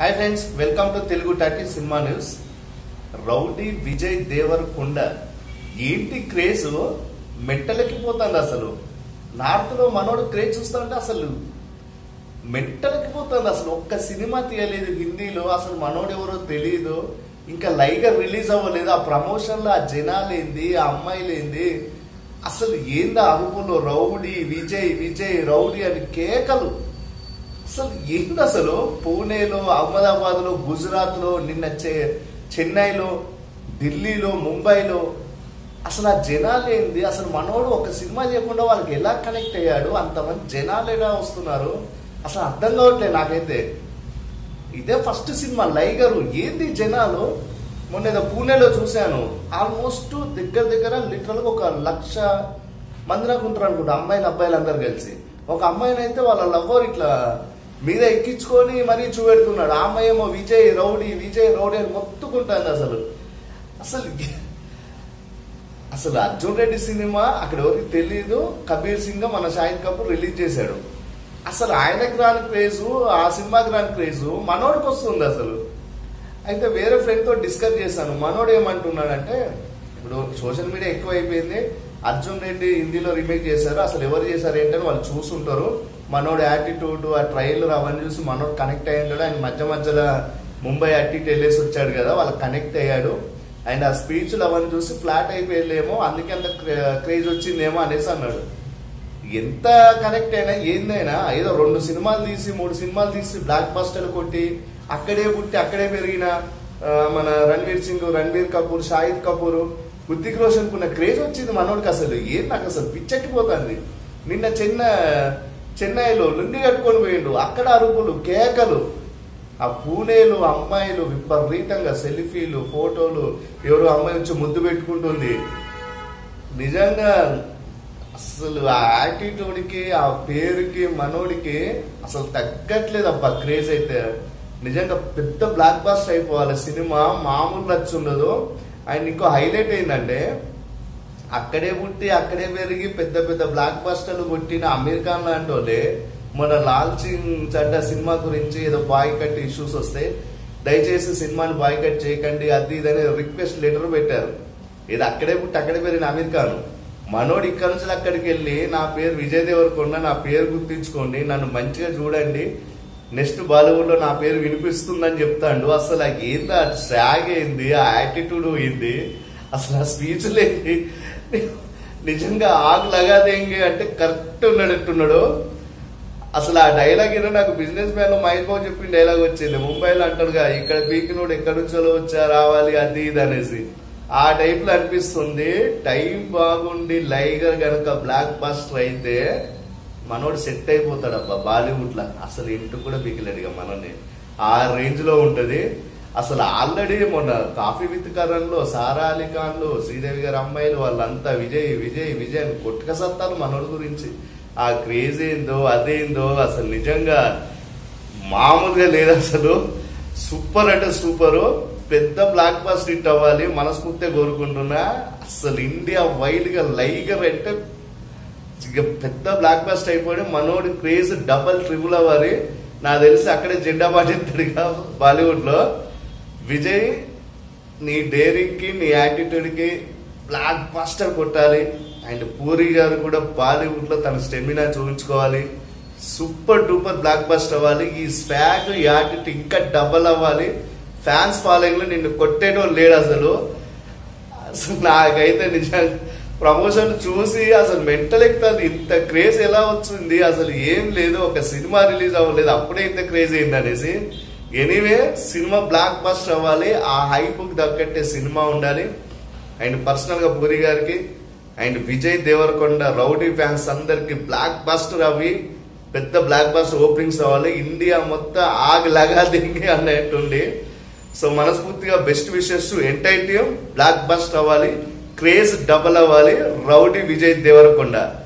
hi friends welcome to Telugu talkie cinema news rowdy Vijay Devarakonda ఏంటి craze మెంటలెక్కిపోతుంది అసలు north లో మనోడు క్రేజ్ చూస్తుంటే అసలు మెంటలెక్కిపోతుంది అసలు ఒక్క సినిమా తీయలేదు హిందీలో అసలు మనోడు ఎవరో తెలియదు ఇంకా లైగర్ రిలీజ్ అవ్వలేదు ఆ ప్రమోషన్ లో ఆ జనాలు ఏంది ఆ అమ్మాయిలు ఏంది అసలు ఏందా అరుపులో రౌడీ విజయ్ విజయ్ రౌడీ అని కేకలు అసలు ఏంది అసలు పూణేలో అహ్మదాబాద్ లో గుజరాత్ లో నిన్న చె- చెన్నైలో ఢిల్లీలో ముంబైలో అసలు ఆ జనాలు ఏంది అసలు మనోడు ఒక సినిమా చేయకుండా వాళ్ళకి ఎలా కనెక్ట్ అయ్యాడు అంతమంది జనాలు ఎలా వస్తున్నారు అసలు అర్థం కావట్లేదు నాకైతే ఇదే ఫస్ట్ సినిమా లైగరు ఏంది జనాలు మొన్న ఏదో పూణేలో చూశాను ఆల్మోస్ట్ దగ్గర దగ్గర లిటరల్గా ఒక లక్ష మంది నాకు ఉంటారు అనుకుంటా అమ్మాయిలు అబ్బాయిలు అందరు కలిసి ఒక అమ్మాయిని అయితే వాళ్ళ లవ్వర్ ఇట్లా మీద ఎక్కించుకొని మరీ చూపెడుతున్నాడు ఆ అమ్మాయి ఏమో విజయ్ రౌడీ విజయ్ రౌడీ అని మొత్తుకుంటుంది అసలు అసలు అసలు అర్జున్ రెడ్డి సినిమా అక్కడ ఎవరికి తెలియదు కబీర్ సింగ్ మన షాహిద్ కపూర్ రిలీజ్ చేశాడు అసలు ఆయనకు రాని క్రేజు ఆ సినిమాకి రాని క్రేజు మనోడికి వస్తుంది అసలు అయితే వేరే ఫ్రెండ్ తో డిస్కస్ చేశాను మనోడు ఏమంటున్నాడంటే ఇప్పుడు సోషల్ మీడియా ఎక్కువ అయిపోయింది అర్జున్ రెడ్డి హిందీలో రీమేక్ చేశారు అసలు ఎవరు చేశారు ఏంటని వాళ్ళు చూసుంటారు మనోడు యాటిట్యూడ్ ఆ ట్రైలర్ అవన్నీ చూసి మనోడు కనెక్ట్ అయ్యి ఉంటాడు ఆయన మధ్య మధ్యలో ముంబై అట్టి వెళ్ళేసి వచ్చాడు కదా వాళ్ళకి కనెక్ట్ అయ్యాడు అండ్ ఆ స్పీచ్లు అవన్నీ చూసి ఫ్లాట్ అయిపోయేలేమో అందుకే అంత క్రేజ్ వచ్చిందేమో అనేసి అన్నాడు ఎంత కనెక్ట్ అయినా ఏందైనా ఏదో రెండు సినిమాలు తీసి మూడు సినిమాలు తీసి బ్లాక్ బస్టర్లు కొట్టి అక్కడే పుట్టి అక్కడే పెరిగిన ఆ, మన రణ్వీర్ సింగ్ రణ్వీర్ కపూర్ షాహిద్ కపూర్ హృతిక్ రోషన్ కున్న క్రేజ్ వచ్చింది మనోడికి అసలు ఏం నాకు అసలు పిచ్చెక్కిపోతుంది నిన్న చిన్న చెన్నైలో లుండి కట్టుకొని పోయిండు అక్కడ అరుపులు కేకలు ఆ పూణేలో అమ్మాయిలు విపరీతంగా సెల్ఫీలు ఫోటోలు ఎవరో అమ్మాయి వచ్చి ముద్దు పెట్టుకుంటుంది నిజంగా అసలు ఆ యాటిట్యూడ్కి ఆ పేరుకి మనోడికి అసలు తగ్గట్లేదు అబ్బా క్రేజ్ అయితే నిజంగా పెద్ద బ్లాక్ బాస్ట్ అయిపోవాలి సినిమా మామూలు నచ్చి ఉండదు అండ్ ఇంకో హైలైట్ ఏంటంటే అక్కడే పుట్టి అక్కడే పెరిగి పెద్ద పెద్ద బ్లాక్ బస్టర్లు కొట్టిన అమీర్ ఖాన్ లాంటి వాళ్ళే మన లాల్ సింగ్ చడ్డా సినిమా గురించి ఏదో బాయ్ కట్ ఇష్యూస్ వస్తే దయచేసి సినిమాని బాయ్ కట్ చేయకండి అది ఇది అని రిక్వెస్ట్ లెటర్ పెట్టారు ఇది అక్కడే పుట్టి అక్కడే పెరిగిన అమీర్ ఖాన్ మనోడు ఇక్కడ నుంచి అక్కడికి వెళ్ళి నా పేరు విజయ్ దేవరకొండ నా పేరు గుర్తించుకోండి నన్ను మంచిగా చూడండి నెక్స్ట్ బాలీవుడ్ లో నా పేరు వినిపిస్తుందని చెప్తాడు అసలు ఆ ఏంది ఆ సాగ్ ఏంది ఆ యాటిట్యూడ్ ఏంది అసలు ఆ స్పీచ్లు ఏంటి నిజంగా ఆగు లగాదేంగి అంటే కరెక్ట్ ఉన్నట్టున్నాడు అసలు ఆ డైలాగ్ ఏదో నాకు బిజినెస్ మ్యాన్ లో మహేష్ బాబు చెప్పిన డైలాగ్ వచ్చింది ముంబైలో అంటాడుగా ఇక్కడ పీకినోడు ఎక్కడి నుంచో వచ్చా రావాలి అది ఇది అనేసి ఆ టైప్ లో అనిపిస్తుంది టైం బాగుండి లైగర్ గనక బ్లాక్ బస్టర్ అయితే మనోడు సెట్ అయిపోతాడు అబ్బా బాలీవుడ్ లో అసలు ఇంటికి కూడా పీకిలేడు ఇక మనల్ని ఆ రేంజ్ లో ఉంటది అసలు ఆల్రెడీ మొన్న కాఫీ విత్ కరణ్ లో సారా అలీ ఖాన్ లో శ్రీదేవి గారి అమ్మాయిలు వాళ్ళంతా విజయ్ విజయ్ విజయ్ అని కొట్టుక సత్తారు మనోడి గురించి ఆ క్రేజ్ ఏందో అదేందో అసలు నిజంగా మామూలుగా లేదు అసలు సూపర్ అంటే సూపర్ పెద్ద బ్లాక్ బాస్ హిట్ అవ్వాలి మనస్ఫూర్తిగా కోరుకుంటున్నా అసలు ఇండియా వైడ్ గా లైగర్ అంటే ఇక పెద్ద బ్లాక్ బాస్ట్ అయిపోయి మనోడి క్రేజ్ డబల్ ట్రిపుల్ అవ్వాలి నాకు తెలిసి అక్కడే జెండా పాటిస్తాడుగా బాలీవుడ్ లో విజయ్ నీ డేరింగ్ కి నీ యాటిట్యూడ్ కి బ్లాక్ బాస్టర్ కొట్టాలి అండ్ పూరి గారు కూడా బాలీవుడ్ లో తన స్టెమినా చూపించుకోవాలి సూపర్ డూపర్ బ్లాక్ బస్టర్ అవ్వాలి ఈ స్వాగ్ యాటిట్యూడ్ ఇంకా డబల్ అవ్వాలి ఫ్యాన్స్ ఫాలోయింగ్ లో నిన్ను కొట్టేటోళ్ళు లేడు అసలు అసలు నాకైతే నిజంగా ప్రమోషన్ చూసి అసలు మెంటల్ ఎక్కుతుంది ఇంత క్రేజ్ ఎలా వచ్చింది అసలు ఏం లేదు ఒక సినిమా రిలీజ్ అవ్వలేదు అప్పుడే ఇంత క్రేజ్ అయింది అనేసి ఎనీవే సినిమా బ్లాక్ బస్టర్ అవ్వాలి ఆ హైప్కి తగ్గట్టే సినిమా ఉండాలి అండ్ పర్సనల్ గా పూరి గారికి and Vijay Devarakonda rowdy fans అందరికి బ్లాక్ బస్టర్ అవి పెద్ద బ్లాక్ బస్టర్ ఓపెనింగ్స్ అవ్వాలి ఇండియా మొత్తం ఆగ్ లగా దింగి అన్నట్టుండి సో మనస్ఫూర్తిగా best wishes entire team block bust అవ్వాలి క్రేజ్ డబల్ అవ్వాలి రౌడీ విజయ్ దేవరకొండ